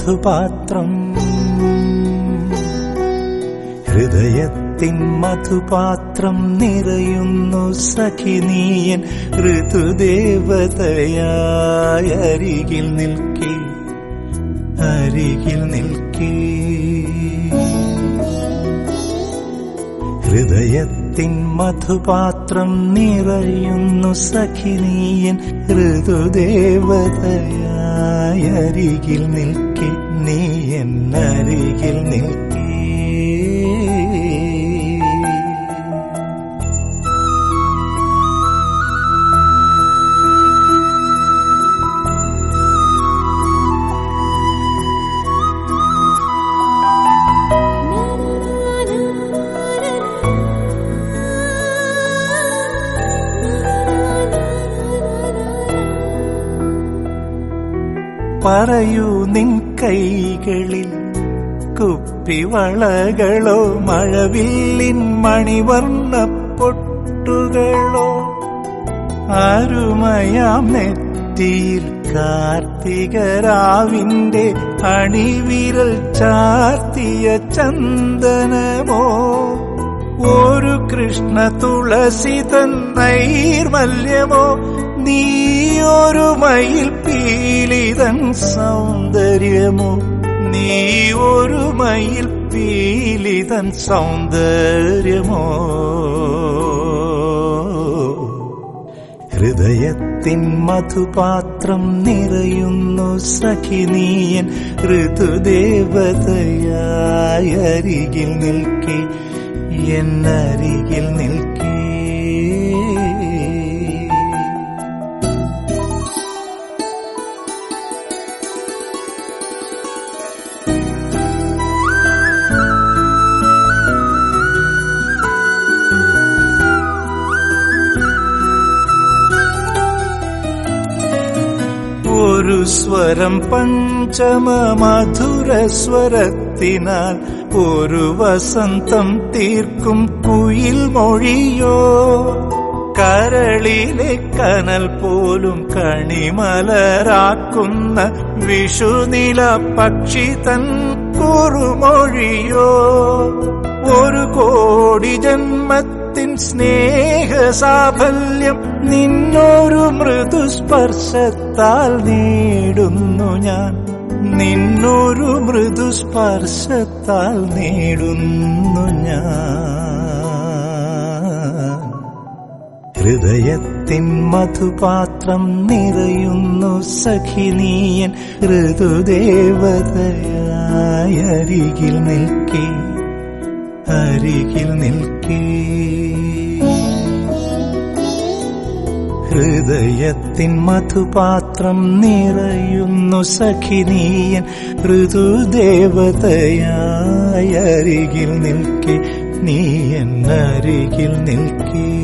മധുപാത്രം ഹൃദയത്തിൻ മധുപാത്രം നിറയുന്നു സഖിനീയൻ ഋതുദേവതയായ അരികിൽ നിൽക്കേ അരികിൽ നിൽക്കേ ഹൃദയത്തിൻ മധുപാത്രം നിറയുന്നു സഖിനീയൻ ഋതുദേവതയായ അരികിൽ നിൽക്കേ നീ എന്നരികിൽ നിൽക്കേ പറയൂ നിൻ കൈകളിൽ കുപ്പിവളകളോ മഴവില്ലിൻ മണിവർണ്ണ പൊട്ടുകളോ അരുമയാം നെറ്റിയിൽ കാർത്തികരാവിന്റെ അണിവിരൽ ചാർത്തിയ ചന്ദനമോ ഒരു കൃഷ്ണ തുളസിതൻ നൈർമല്യമോ നീ ഒരു മയിൽ പീലിതൻ സൗന്ദര്യമോ നീ ഒരു മയിൽ പീലിതൻ സൗന്ദര്യമോ ഹൃദയത്തിൻ മധുപാത്രം നിറയുന്നു സഖിനീയൻ ഋതുദേവതയായ അരികിൽ നിൽക്കേ എന്നരികിൽ നിൽക്കേ ഒരു സ്വരം പഞ്ചമ മധുര സ്വരത്തിനാൽ ഒരു വസന്തം തീർക്കും കുയിൽ മൊഴിയോ കരളിലെ കനൽ പോലും കണിമലരാക്കുന്ന വിഷുനില പക്ഷി തൻ കുറുമൊഴിയോ ഒരു കോടി ജന്മത്തിൻ സ്നേഹ സാഫല്യം നിന്നൊരു മൃദുസ്പർശത്താൽ നേടുന്നു ഞാൻ നിന്നൊരു മൃദുസ്പർശത്താൽ നേടുന്നു ഞാൻ ഹൃദയത്തിൻ മധുപാത്രം നിറയുന്നു സഖിനീയൻ ഋതുദേവതയായ അരികിൽ നിൽക്കേ അരികിൽ നിൽക്കേ ഹൃദയത്തിൻ മധുപാത്രം നിറയുന്നു സഖിനീയൻ ഋതുദേവതയായ അരികിൽ നിൽക്കേ നീ എന്നരികിൽ നിൽക്കേ